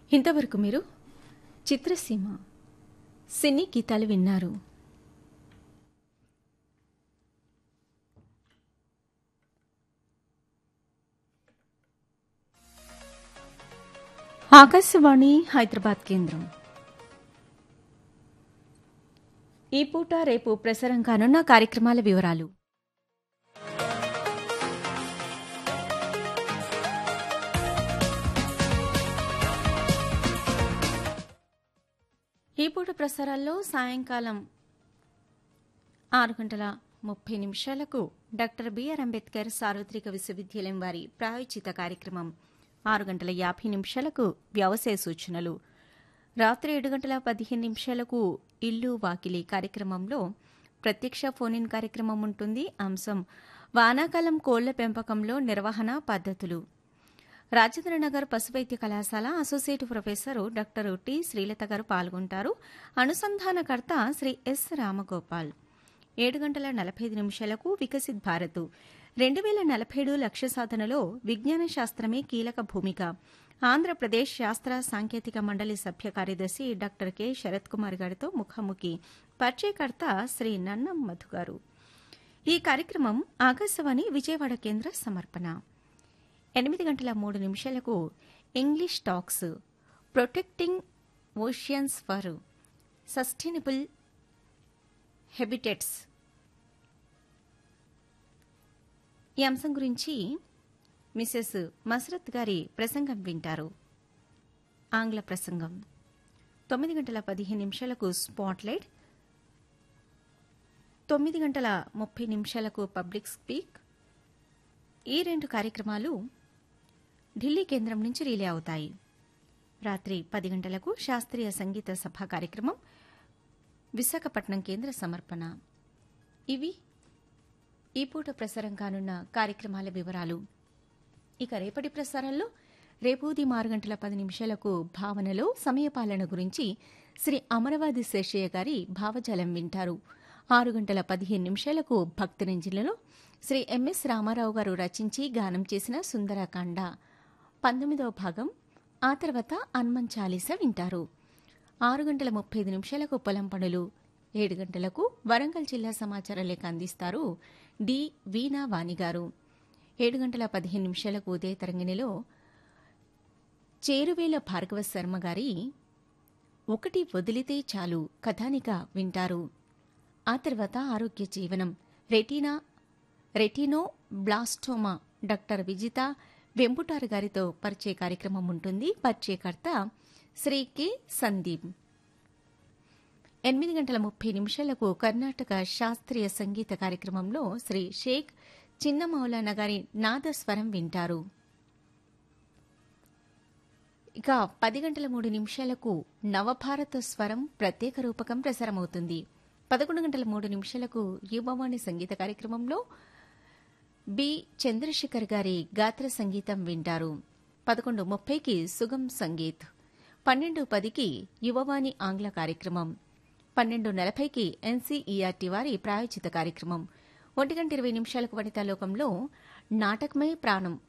ఇంతవరకు మీరు చిత్రసీమ సినీ గీతాలు విన్నారు ఆకాశవాణి హైదరాబాద్ కేంద్రం ఈ పూట రేపు ప్రసారం కానున్న కార్యక్రమాల వివరాలు ఈ పూట ప్రసారాల్లో సాయంకాలం ఆరు గంటల ముప్పై నిమిషాలకు డాక్టర్ బిఆర్ అంబేద్కర్ సార్వత్రిక విశ్వవిద్యాలయం వారి ప్రాయోజిత కార్యక్రమం ఆరు గంటల యాభై నిమిషాలకు వ్యవసాయ సూచనలు రాత్రి ఏడు గంటల పదిహేను నిమిషాలకు ఇల్లు వాకిలి కార్యక్రమంలో ప్రత్యక్ష ఫోన్ ఇన్ కార్యక్రమం ఉంటుంది అంశం వానాకాలం కోళ్ల పెంపకంలో నిర్వహణ పద్ధతులు రాజేంద్రనగర్ పశువైద్య కళాశాల associate professor doctor T Srilatha garu పాల్గొంటారు అనుసంధానకర్త శ్రీ ఎస్ రామగోపాల్ ఏడు గంటల నలభై ఐదు నిమిషాలకు వికసిత్ భారత్ రెండు వేల నలభై ఏడు లక్ష్య సాధనలో విజ్ఞాన శాస్త్రమే కీలక భూమిక ఆంధ్రప్రదేశ్ శాస్త్ర సాంకేతిక మండలి సభ్య కార్యదర్శి డాక్టర్ కె శరత్ కుమార్ గారితో ముఖాముఖి పరిచయకర్త శ్రీ నన్నం మధు గారు ఈ కార్యక్రమం ఆకాశవాణి విజయవాడ కేంద్ర సమర్పణ ఎనిమిది గంటల మూడు నిమిషాలకు English talks protecting oceans for sustainable habitats ఈ అంశం గురించి మిసెస్ మసరత్ గారి ప్రసంగం వింటారు ఆంగ్ల ప్రసంగం తొమ్మిది గంటల పదిహేను నిమిషాలకు స్పాట్లైట్ తొమ్మిది గంటల ముప్పై నిమిషాలకు పబ్లిక్ స్పీక్ ఈ రెండు కార్యక్రమాలు ఢిల్లీ కేంద్రం నుంచి రిలే అవుతాయి రాత్రి పది గంటలకు శాస్త్రీయ సంగీత సభ కార్యక్రమం విశాఖపట్నం కేంద్ర సమర్పణ ఇవి ఈ పూట ప్రసారం కానున్న కార్యక్రమాల వివరాలు ఇక రేపటి ప్రసారంలో రేపు ఉదయం ఆరు గంటల పది నిమిషాలకు భావనలో సమయపాలన గురించి శ్రీ అమరవాది శేషయ్య గారి భావజాలం వింటారు ఆరు గంటల పదిహేను నిమిషాలకు భక్తరంజిలలో శ్రీ ఎంఎస్ రామారావు గారు రచించి గానం చేసిన సుందరకాండ పంతొమ్మిదవ భాగం ఆ తర్వాత హనుమన్ చాలీస వింటారు ఆరు గంటల ముప్పై ఐదు నిమిషాలకు పొలం పనులు ఏడు గంటలకు వరంగల్ జిల్లా సమాచార లేఖ అందిస్తారు డి వీణా వాణి గారు ఏడు గంటల పదిహేను నిమిషాలకు ఉదయ తరంగిణిలో చేరువేల భార్గవ శర్మ గారి ఒకటి వదిలితే చాలు కథానిక వింటారు ఆ తర్వాత ఆరోగ్య జీవనం retina retinoblastoma doctor Vijitha Vemputaru గారితో పరిచయ కార్యక్రమం ఉంటుంది పరిచయకర్త శ్రీ కె సందీప్ ఎనిమిది గంటల ముప్పై నిమిషాలకు కర్ణాటక శాస్త్రీయ సంగీత కార్యక్రమంలో శ్రీ షేక్ చిన్న మౌలానా గారి నాదస్వరం వింటారు ఇక పది గంటల మూడు నిమిషాలకు నవభారత స్వరం ప్రత్యేక రూపకం ప్రసారమవుతుంది పదకొండు గంటల మూడు నిమిషాలకు యువవాణి సంగీత కార్యక్రమంలో బి చంద్రశేఖర్ గారి గాత్ర సంగీతం వింటారు పదకొండు ముప్పైకి సుగం సంగీత్ పన్నెండు పదికి యువవాణి ఆంగ్ల కార్యక్రమం పన్నెండు నలభైకి ఎన్సీఈఆర్టీ వారి ప్రాయోజిత కార్యక్రమం ఒంటి గంట ఇరవై నిమిషాలకు వనితాలోకంలో నాటకమై ప్రాణం